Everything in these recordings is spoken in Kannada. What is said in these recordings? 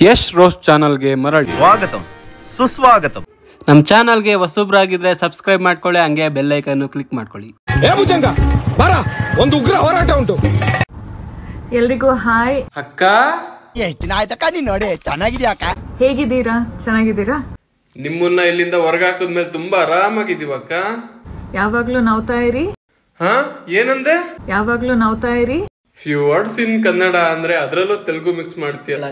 ಯಶ್ ರೋಸ್ಟ್ ಚಾನಲ್ಗೆ ಮರಳಿ ಸ್ವಾಗತಂ ಸುಸ್ವಾಗತಂ ನಮ್ಮ ಚಾನಲ್ಗೆ ಹೊಸಬ್ರಾಗಿದ್ರೆ ಸಬ್ಸ್ಕ್ರೈಬ್ ಮಾಡ್ಕೊಳ್ಳಿ ಹಂಗೆ ಬೆಲ್ ಐಕನ್ನು ಕ್ಲಿಕ್ ಮಾಡ್ಕೊಳ್ಳಿ ಏ ಭುಜಂಗ ಬರ ಒಂದು ಉಗ್ರ ಹೋರಾಟ ಉಂಟು ಎಲ್ರಿಗೂ ಹಾಯ್ ಅಕ್ಕ ಎಷ್ಟ್ ದಿನ ಆಯ್ತಕ್ಕ ನೀನ್ ನೋಡಿ ಚೆನ್ನಾಗಿದ್ಯಾ ಅಕ್ಕ ಹೇಗಿದ್ದೀರಾ ಚೆನ್ನಾಗಿದ್ದೀರಾ ನಿಮ್ಮನ್ನ ಇಲ್ಲಿಂದ ಹೊರಗಾಕದ್ಮೇಲೆ ತುಂಬಾ ಆರಾಮಾಗಿದೀವಕ್ಕ ಯಾವಾಗ್ಲೂ ನವ್ತಾ ಇರಿ ಹಾ ಏನಂದೆ ಯಾವಾಗ್ಲೂ ನವ್ತಾ ಇರಿ ಫ್ಯೂ ವರ್ಡ್ಸ್ ಇನ್ ಕನ್ನಡ ಅಂದ್ರೆ ಅದ್ರಲ್ಲೂ ತೆಲುಗು ಮಿಕ್ಸ್ ಮಾಡ್ತೀಯಲ್ಲ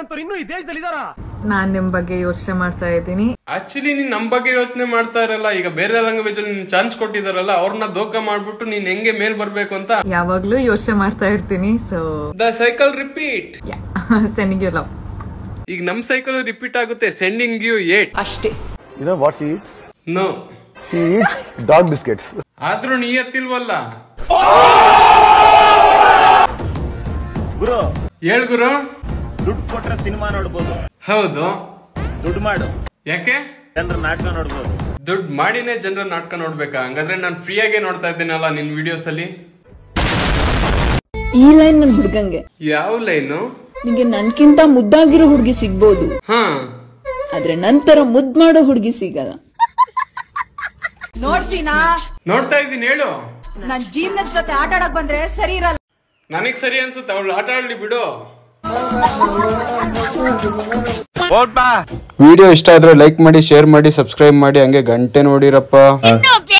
ನಾನ್ ನಿಮ್ ಬಗ್ಗೆ ಯೋಚನೆ ಮಾಡ್ತಾ ಇದ್ದೀನಿ ಆಕ್ಚುಲಿ ನೀನ್ ನಮ್ ಬಗ್ಗೆ ಯೋಚನೆ ಮಾಡ್ತಾ ಇರಲ್ಲ ಈಗ ಬೇರೆ ಲ್ಯಾಂಗ್ವೇಜ್ ಅಲ್ಲಿ ನಿನ್ ಚಾನ್ಸ್ ಕೊಟ್ಟಿದಾರಲ್ಲ ಅವ್ರನ್ನ ದೋಖ ಮಾಡ್ಬಿಟ್ಟು ನೀನ್ ಹೆಂಗೆ ಮೇಲ್ ಬರ್ಬೇಕು ಅಂತ ಯಾವಾಗ್ಲೂ ಯೋಚನೆ ಮಾಡ್ತಾ ಇರ್ತೀನಿ so the cycle repeat sending you love ಈಗ ನಮ್ ಸೈಕಲ್ ರಿಪೀಟ್ ಆಗುತ್ತೆ ಸೆಂಡಿಂಗ್ ಯು ಏಟ್ ಅಷ್ಟೇ You know what she eats? No She eats dog biscuits. ಆದ್ರೂ ನೀ ಎತ್ತಿಲ್ವಲ್ಲ ಗುರು ಹೇಳ್ ಗುರು ದುಡ್ಡು ಕೊಟ್ರೆ ಸಿನಿಮಾ ನೋಡ್ಬೋದು ಹೌದು ದುಡ್ಡು ಮಾಡು ಯಾಕೆ ಜನರ ನಾಟಕ ನೋಡ್ಬೋದು ದುಡ್ಡು ಮಾಡಿನೇ ಜನರ ನಾಟಕ ನೋಡ್ಬೇಕಾ ಹಂಗಾದ್ರೆ ನಾನು ಫ್ರೀಯಾಗೆ ನೋಡ್ತಾ ಇದ್ದೀನಲ್ಲ ನಿನ್ ವಿಡಿಯೋಸ್ ಅಲ್ಲಿ ಈ ಲೈನ್ ನನ್ ಹುಡ್ಗಂಗೆ ಯಾವ ಲೈನು ನಿಂಗೆ ನನ್ಕಿಂತ ಮುದ್ದಾಗಿರೋ ಹುಡ್ಗಿ ಸಿಗ್ಬೋದು ಹಾ ಆದ್ರೆ ನಂತರ ಮುದ್ ಮಾಡೋ ಹುಡ್ಗಿ ಸಿಗಲ್ಲ ನೋಡ್ಸಿನಾ ನೋಡ್ತಾ ಇದ್ದೀನಿ ಹೇಳು ನನ್ ಜೀವನದ ಜೊತೆ ಆಟ ಆಡಕ್ ಬಂದ್ರೆ ಸರಿ ಇರಲ್ಲ ನನಗ್ ಸರಿ ಅನ್ಸುತ್ತೆ ಅವಳು ಆಟ ಆಡ್ಲಿ ಬಿಡು ಹೋಗ್ಬಾ ವಿಡಿಯೋ ಇಷ್ಟ ಆದ್ರೆ ಲೈಕ್ ಮಾಡಿ ಶೇರ್ ಮಾಡಿ ಸಬ್ಸ್ಕ್ರೈಬ್ ಮಾಡಿ ಹಂಗೆ ಗಂಟೆ ನೋಡಿರಪ್ಪ